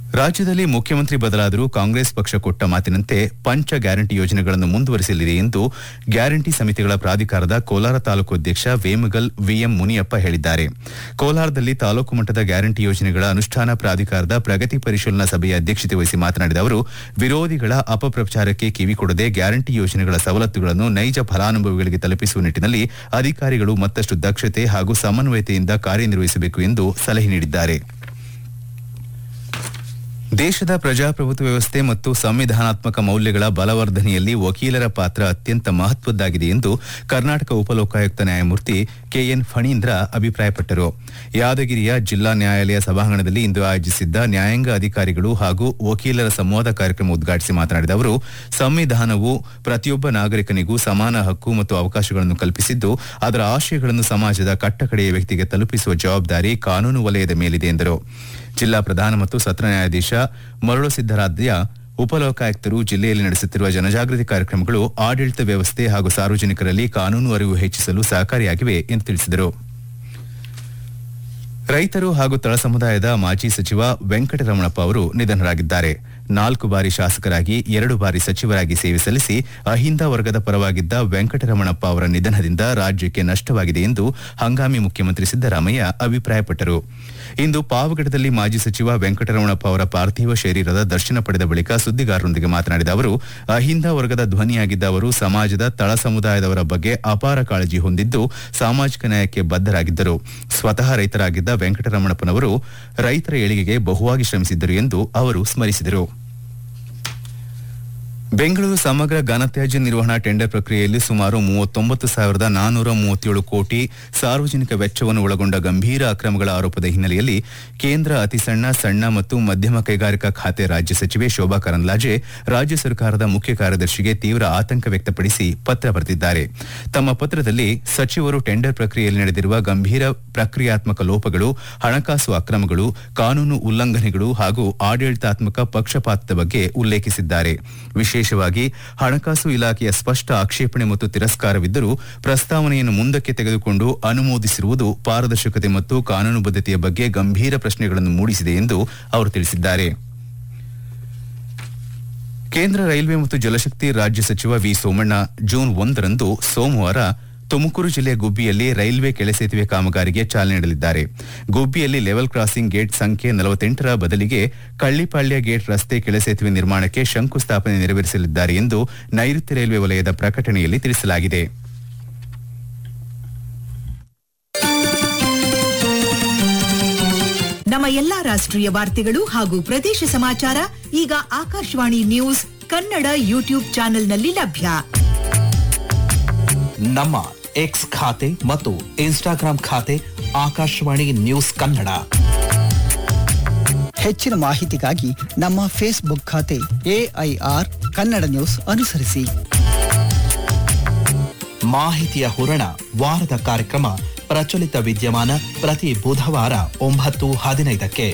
ರಾಜ್ಯದಲ್ಲಿ ಮುಖ್ಯಮಂತ್ರಿ ಬದಲಾದರೂ ಕಾಂಗ್ರೆಸ್ ಪಕ್ಷ ಕೊಟ್ಟ ಮಾತಿನಂತೆ ಪಂಚ ಗ್ಯಾರಂಟಿ ಯೋಜನೆಗಳನ್ನು ಮುಂದುವರಿಸಲಿದೆ ಎಂದು ಗ್ಯಾರಂಟಿ ಸಮಿತಿಗಳ ಪ್ರಾಧಿಕಾರದ ಕೋಲಾರ ತಾಲೂಕು ಅಧ್ಯಕ್ಷ ವೇಮಗಲ್ ವಿಎಂ ಮುನಿಯಪ್ಪ ಹೇಳಿದ್ದಾರೆ ಕೋಲಾರದಲ್ಲಿ ತಾಲೂಕು ಮಟ್ಟದ ಗ್ಯಾರಂಟಿ ಯೋಜನೆಗಳ ಅನುಷ್ಠಾನ ಪ್ರಾಧಿಕಾರದ ಪ್ರಗತಿ ಪರಿಶೀಲನಾ ಸಭೆಯ ಅಧ್ಯಕ್ಷತೆ ವಹಿಸಿ ಮಾತನಾಡಿದ ಅವರು ವಿರೋಧಿಗಳ ಅಪಪ್ರಚಾರಕ್ಕೆ ಕಿವಿಕೊಡದೆ ಗ್ಯಾರಂಟಿ ಯೋಜನೆಗಳ ಸವಲತ್ತುಗಳನ್ನು ನೈಜ ಫಲಾನುಭವಿಗಳಿಗೆ ತಲುಪಿಸುವ ನಿಟ್ಟಿನಲ್ಲಿ ಅಧಿಕಾರಿಗಳು ಮತ್ತಷ್ಟು ದಕ್ಷತೆ ಹಾಗೂ ಸಮನ್ವಯತೆಯಿಂದ ಕಾರ್ಯನಿರ್ವಹಿಸಬೇಕು ಎಂದು ಸಲಹೆ ನೀಡಿದ್ದಾರೆ ದೇಶದ ಪ್ರಜಾಪ್ರಭುತ್ವ ವ್ಯವಸ್ಥೆ ಮತ್ತು ಸಂವಿಧಾನಾತ್ಮಕ ಮೌಲ್ಯಗಳ ಬಲವರ್ಧನೆಯಲ್ಲಿ ವಕೀಲರ ಪಾತ್ರ ಅತ್ಯಂತ ಮಹತ್ವದ್ದಾಗಿದೆ ಎಂದು ಕರ್ನಾಟಕ ಉಪಲೋಕಾಯುಕ್ತ ನ್ಯಾಯಮೂರ್ತಿ ಕೆಎನ್ ಫಣೀಂದ್ರ ಅಭಿಪ್ರಾಯಪಟ್ಟರು ಯಾದಗಿರಿಯ ಜಿಲ್ಲಾ ನ್ಯಾಯಾಲಯ ಸಭಾಂಗಣದಲ್ಲಿ ಇಂದು ಆಯೋಜಿಸಿದ್ದ ನ್ಯಾಯಾಂಗ ಅಧಿಕಾರಿಗಳು ಹಾಗೂ ವಕೀಲರ ಸಂವಾದ ಕಾರ್ಯಕ್ರಮ ಉದ್ಘಾಟಿಸಿ ಮಾತನಾಡಿದ ಅವರು ಸಂವಿಧಾನವು ಪ್ರತಿಯೊಬ್ಬ ನಾಗರಿಕನಿಗೂ ಸಮಾನ ಹಕ್ಕು ಮತ್ತು ಅವಕಾಶಗಳನ್ನು ಕಲ್ಪಿಸಿದ್ದು ಅದರ ಆಶಯಗಳನ್ನು ಸಮಾಜದ ಕಟ್ಟಕಡೆಯ ವ್ಯಕ್ತಿಗೆ ತಲುಪಿಸುವ ಜವಾಬ್ದಾರಿ ಕಾನೂನು ವಲಯದ ಮೇಲಿದೆ ಎಂದರು ಜಿಲ್ಲಾ ಪ್ರಧಾನ ಮತ್ತು ಸತ್ರ ನ್ಯಾಯಾಧೀಶ ಮರಳು ಸಿದ್ದರಾಧ್ಯ ಉಪಲೋಕಾಯುಕ್ತರು ಜಿಲ್ಲೆಯಲ್ಲಿ ನಡೆಸುತ್ತಿರುವ ಜನಜಾಗೃತಿ ಕಾರ್ಯಕ್ರಮಗಳು ಆಡಳಿತ ವ್ಯವಸ್ಥೆ ಹಾಗೂ ಸಾರ್ವಜನಿಕರಲ್ಲಿ ಕಾನೂನು ಅರಿವು ಹೆಚ್ಚಿಸಲು ಸಹಕಾರಿಯಾಗಿವೆ ಎಂದು ತಿಳಿಸಿದರು ರೈತರು ಹಾಗೂ ತಳ ಸಮುದಾಯದ ಮಾಜಿ ಸಚಿವ ವೆಂಕಟರಮಣಪ್ಪ ಅವರು ನಿಧನರಾಗಿದ್ದಾರೆ ನಾಲ್ಕು ಬಾರಿ ಶಾಸಕರಾಗಿ ಎರಡು ಬಾರಿ ಸಚಿವರಾಗಿ ಸೇವೆ ಸಲ್ಲಿಸಿ ಅಹಿಂದ ವರ್ಗದ ಪರವಾಗಿದ್ದ ವೆಂಕಟರಮಣಪ್ಪ ಅವರ ನಿಧನದಿಂದ ರಾಜ್ಯಕ್ಕೆ ನಷ್ಟವಾಗಿದೆ ಎಂದು ಹಂಗಾಮಿ ಮುಖ್ಯಮಂತ್ರಿ ಸಿದ್ದರಾಮಯ್ಯ ಅಭಿಪ್ರಾಯಪಟ್ಟರು ಇಂದು ಪಾವಗಡದಲ್ಲಿ ಮಾಜಿ ಸಚಿವ ವೆಂಕಟರಮಣಪ್ಪ ಅವರ ಪಾರ್ಥಿವ ಶರೀರದ ದರ್ಶನ ಪಡೆದ ಬಳಿಕ ಸುದ್ದಿಗಾರರೊಂದಿಗೆ ಮಾತನಾಡಿದ ಅವರು ಅಹಿಂದ ವರ್ಗದ ಧ್ವನಿಯಾಗಿದ್ದ ಅವರು ಸಮಾಜದ ತಳ ಸಮುದಾಯದವರ ಬಗ್ಗೆ ಅಪಾರ ಕಾಳಜಿ ಹೊಂದಿದ್ದು ಸಾಮಾಜಿಕ ನ್ಯಾಯಕ್ಕೆ ಬದ್ಧರಾಗಿದ್ದರು ಸ್ವತಃ ರೈತರಾಗಿದ್ದ ವೆಂಕಟರಮಣಪ್ಪನವರು ರೈತರ ಏಳಿಗೆಗೆ ಬಹುವಾಗಿ ಶ್ರಮಿಸಿದ್ದರು ಎಂದು ಅವರು ಸ್ಮರಿಸಿದರು ಬೆಂಗಳೂರು ಸಮಗ್ರ ಘನತ್ಯಾಜ್ಯ ನಿರ್ವಹಣಾ ಟೆಂಡರ್ ಪ್ರಕ್ರಿಯೆಯಲ್ಲಿ ಸುಮಾರು ಮೂವತ್ತೊಂಬತ್ತು ಸಾವಿರದ ನಾನ್ನೂರ ಮೂವತ್ತೇಳು ಕೋಟಿ ಸಾರ್ವಜನಿಕ ವೆಚ್ಚವನ್ನು ಒಳಗೊಂಡ ಗಂಭೀರ ಅಕ್ರಮಗಳ ಆರೋಪದ ಹಿನ್ನೆಲೆಯಲ್ಲಿ ಕೇಂದ್ರ ಅತಿ ಸಣ್ಣ ಸಣ್ಣ ಮತ್ತು ಮಧ್ಯಮ ಕೈಗಾರಿಕಾ ಖಾತೆ ರಾಜ್ಯ ಸಚಿವೆ ಶೋಭಾ ಕರಂದ್ಲಾಜೆ ರಾಜ್ಯ ಸರ್ಕಾರದ ಮುಖ್ಯ ಕಾರ್ಯದರ್ಶಿಗೆ ತೀವ್ರ ಆತಂಕ ವ್ಯಕ್ತಪಡಿಸಿ ಪತ್ರ ಬರೆದಿದ್ದಾರೆ ತಮ್ಮ ಪತ್ರದಲ್ಲಿ ಸಚಿವರು ಟೆಂಡರ್ ಪ್ರಕ್ರಿಯೆಯಲ್ಲಿ ನಡೆದಿರುವ ಗಂಭೀರ ಪ್ರಕ್ರಿಯಾತ್ಮಕ ಲೋಪಗಳು ಹಣಕಾಸು ಅಕ್ರಮಗಳು ಕಾನೂನು ಉಲ್ಲಂಘನೆಗಳು ಹಾಗೂ ಆಡಳಿತಾತ್ಮಕ ಪಕ್ಷಪಾತದ ಬಗ್ಗೆ ಉಲ್ಲೇಖಿಸಿದ್ದಾರೆ ವಿಶೇಷವಾಗಿ ಹಣಕಾಸು ಇಲಾಖೆಯ ಸ್ಪಷ್ಟ ಆಕ್ಷೇಪಣೆ ಮತ್ತು ತಿರಸ್ಕಾರವಿದ್ದರೂ ಪ್ರಸ್ತಾವನೆಯನ್ನು ಮುಂದಕ್ಕೆ ತೆಗೆದುಕೊಂಡು ಅನುಮೋದಿಸಿರುವುದು ಪಾರದರ್ಶಕತೆ ಮತ್ತು ಕಾನೂನುಬದ್ಧತೆಯ ಬಗ್ಗೆ ಗಂಭೀರ ಪ್ರಶ್ನೆಗಳನ್ನು ಮೂಡಿಸಿದೆ ಎಂದು ಅವರು ತಿಳಿಸಿದ್ದಾರೆ ಕೇಂದ್ರ ರೈಲ್ವೆ ಮತ್ತು ಜಲಶಕ್ತಿ ರಾಜ್ಯ ಸಚಿವ ವಿ ಸೋಮಣ್ಣ ಜೂನ್ ಒಂದರಂದು ಸೋಮವಾರ ತುಮಕೂರು ಜಿಲ್ಲೆಯ ಗುಬ್ಬಿಯಲ್ಲಿ ರೈಲ್ವೆ ಕೆಳಸೇತುವೆ ಕಾಮಗಾರಿಗೆ ಚಾಲನೆ ನೀಡಲಿದ್ದಾರೆ ಗುಬ್ಬಿಯಲ್ಲಿ ಲೆವೆಲ್ ಕ್ರಾಸಿಂಗ್ ಗೇಟ್ ಸಂಖ್ಯೆ ನಲವತ್ತೆಂಟರ ಬದಲಿಗೆ ಕಳ್ಳಿಪಾಳ್ಯ ಗೇಟ್ ರಸ್ತೆ ಕೆಳಸೇತುವೆ ನಿರ್ಮಾಣಕ್ಕೆ ಶಂಕುಸ್ಥಾಪನೆ ನೆರವೇರಿಸಲಿದ್ದಾರೆ ಎಂದು ನೈಋತ್ಯ ರೈಲ್ವೆ ವಲಯದ ಪ್ರಕಟಣೆಯಲ್ಲಿ ತಿಳಿಸಲಾಗಿದೆ ನಮ್ಮ ಎಲ್ಲಾ ರಾಷ್ಟ್ರೀಯ ವಾರ್ತೆಗಳು ಹಾಗೂ ಪ್ರದೇಶ ಸಮಾಚಾರ ಈಗ ಆಕಾಶವಾಣಿ ನ್ಯೂಸ್ ಕನ್ನಡ ಯೂಟ್ಯೂಬ್ ಚಾನೆಲ್ನಲ್ಲಿ ಲಭ್ಯ ನಮ್ಮ ಎಕ್ಸ್ ಖಾತೆ ಮತ್ತು ಇನ್ಸ್ಟಾಗ್ರಾಂ ಖಾತೆ ಆಕಾಶವಾಣಿ ನ್ಯೂಸ್ ಕನ್ನಡ ಹೆಚ್ಚಿನ ಮಾಹಿತಿಗಾಗಿ ನಮ್ಮ ಫೇಸ್ಬುಕ್ ಖಾತೆ ಎಐಆರ್ ಕನ್ನಡ ನ್ಯೂಸ್ ಅನುಸರಿಸಿ ಮಾಹಿತಿಯ ಹೂರಣ ವಾರದ ಕಾರ್ಯಕ್ರಮ ಪ್ರಚಲಿತ ವಿದ್ಯಮಾನ ಪ್ರತಿ ಬುಧವಾರ ಒಂಬತ್ತು ಹದಿನೈದಕ್ಕೆ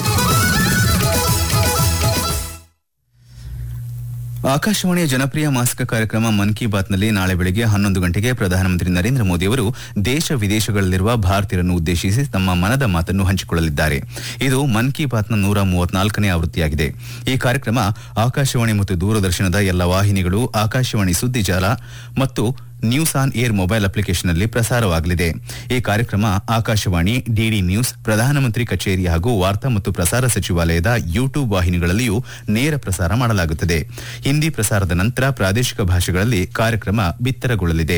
ಆಕಾಶವಾಣಿಯ ಜನಪ್ರಿಯ ಮಾಸಿಕ ಕಾರ್ಯಕ್ರಮ ಮನ್ ಕಿ ಬಾತ್ನಲ್ಲಿ ನಾಳೆ ಬೆಳಗ್ಗೆ ಹನ್ನೊಂದು ಗಂಟೆಗೆ ಪ್ರಧಾನಮಂತ್ರಿ ನರೇಂದ್ರ ಮೋದಿ ಅವರು ದೇಶ ವಿದೇಶಗಳಲ್ಲಿರುವ ಭಾರತೀಯರನ್ನು ಉದ್ದೇಶಿಸಿ ತಮ್ಮ ಮನದ ಮಾತನ್ನು ಹಂಚಿಕೊಳ್ಳಲಿದ್ದಾರೆ ಇದು ಮನ್ ಕಿ ಬಾತ್ನ ನೂರ ಮೂವತ್ನಾಲ್ಕನೇ ಆವೃತ್ತಿಯಾಗಿದೆ ಈ ಕಾರ್ಯಕ್ರಮ ಆಕಾಶವಾಣಿ ಮತ್ತು ದೂರದರ್ಶನದ ಎಲ್ಲ ವಾಹಿನಿಗಳು ಆಕಾಶವಾಣಿ ಸುದ್ದಿ ಜಾಲ ಮತ್ತು ನ್ಯೂಸ್ ಆನ್ ಏರ್ ಮೊಬೈಲ್ ಅಪ್ಲಿಕೇಶನ್ನಲ್ಲಿ ಪ್ರಸಾರವಾಗಲಿದೆ ಈ ಕಾರ್ಯಕ್ರಮ ಆಕಾಶವಾಣಿ ಡಿಡಿ ನ್ಯೂಸ್ ಪ್ರಧಾನಮಂತ್ರಿ ಕಚೇರಿ ಹಾಗೂ ವಾರ್ತಾ ಮತ್ತು ಪ್ರಸಾರ ಸಚಿವಾಲಯದ ಯೂಟ್ಯೂಬ್ ವಾಹಿನಿಗಳಲ್ಲಿಯೂ ನೇರ ಪ್ರಸಾರ ಮಾಡಲಾಗುತ್ತದೆ ಹಿಂದಿ ಪ್ರಸಾರದ ನಂತರ ಪ್ರಾದೇಶಿಕ ಭಾಷೆಗಳಲ್ಲಿ ಕಾರ್ಯಕ್ರಮ ಬಿತ್ತರಗೊಳ್ಳಲಿದೆ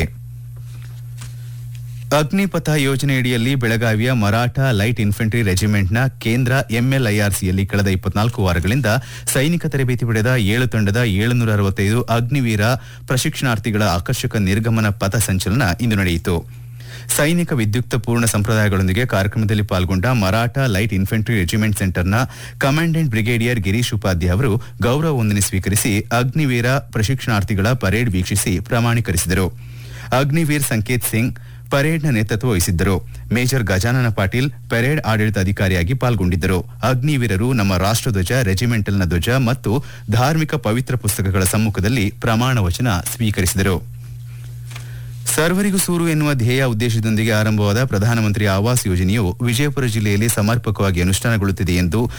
ಅಗ್ನಿಪಥ ಯೋಜನೆಯಡಿಯಲ್ಲಿ ಬೆಳಗಾವಿಯ ಮರಾಠ ಲೈಟ್ ಇನ್ಫೆಂಟ್ರಿ ರೆಜಿಮೆಂಟ್ನ ಕೇಂದ್ರ ಎಂಎಲ್ಐಆರ್ಸಿಯಲ್ಲಿ ಕಳೆದ ಇಪ್ಪತ್ನಾಲ್ಕು ವಾರಗಳಿಂದ ಸೈನಿಕ ತರಬೇತಿ ಪಡೆದ ಏಳು ತಂಡದ ಏಳುನೂರ ಅರವತ್ತೈದು ಅಗ್ನಿವೀರ ಪ್ರಶಿಕ್ಷಣಾರ್ಥಿಗಳ ಆಕರ್ಷಕ ನಿರ್ಗಮನ ಪಥ ಸಂಚಲನ ಇಂದು ನಡೆಯಿತು ಸೈನಿಕ ವಿದ್ಯುಕ್ತ ಪೂರ್ಣ ಸಂಪ್ರದಾಯಗಳೊಂದಿಗೆ ಕಾರ್ಯಕ್ರಮದಲ್ಲಿ ಪಾಲ್ಗೊಂಡ ಮರಾಠ ಲೈಟ್ ಇನ್ಫೆಂಟ್ರಿ ರೆಜಿಮೆಂಟ್ ಸೆಂಟರ್ನ ಕಮಾಂಡೆಂಟ್ ಬ್ರಿಗೇಡಿಯರ್ ಗಿರೀಶ್ ಉಪಾಧ್ಯಾಯ ಅವರು ಗೌರವ ವಂದನೆ ಸ್ವೀಕರಿಸಿ ಅಗ್ನಿವೀರ ಪ್ರಶಿಕ್ಷಣಾರ್ಥಿಗಳ ಪರೇಡ್ ವೀಕ್ಷಿಸಿ ಪ್ರಮಾಣೀಕರಿಸಿದರು ಅಗ್ನಿವೀರ್ ಸಂಕೇತ್ ಸಿಂಗ್ ಪರೇಡ್ನ ನೇತೃತ್ವ ವಹಿಸಿದ್ದರು ಮೇಜರ್ ಗಜಾನನ ಪಾಟೀಲ್ ಪರೇಡ್ ಆಡಳಿತಾಧಿಕಾರಿಯಾಗಿ ಪಾಲ್ಗೊಂಡಿದ್ದರು ಅಗ್ನಿವೀರರು ನಮ್ಮ ರಾಷ್ಟ್ರಧ್ವಜ ರೆಜಿಮೆಂಟಲ್ನ ಧ್ವಜ ಮತ್ತು ಧಾರ್ಮಿಕ ಪವಿತ್ರ ಪುಸ್ತಕಗಳ ಸಮ್ಮುಖದಲ್ಲಿ ಪ್ರಮಾಣ ವಚನ ಸ್ವೀಕರಿಸಿದರು ಸರ್ವರಿಗೂ ಸೂರು ಎನ್ನುವ ಧ್ಯೇಯ ಉದ್ದೇಶದೊಂದಿಗೆ ಆರಂಭವಾದ ಪ್ರಧಾನಮಂತ್ರಿ ಆವಾಸ್ ಯೋಜನೆಯು ವಿಜಯಪುರ ಜಿಲ್ಲೆಯಲ್ಲಿ ಸಮರ್ಪಕವಾಗಿ ಅನುಷ್ಠಾನಗೊಳ್ಳುತ್ತಿದೆ ಎಂದು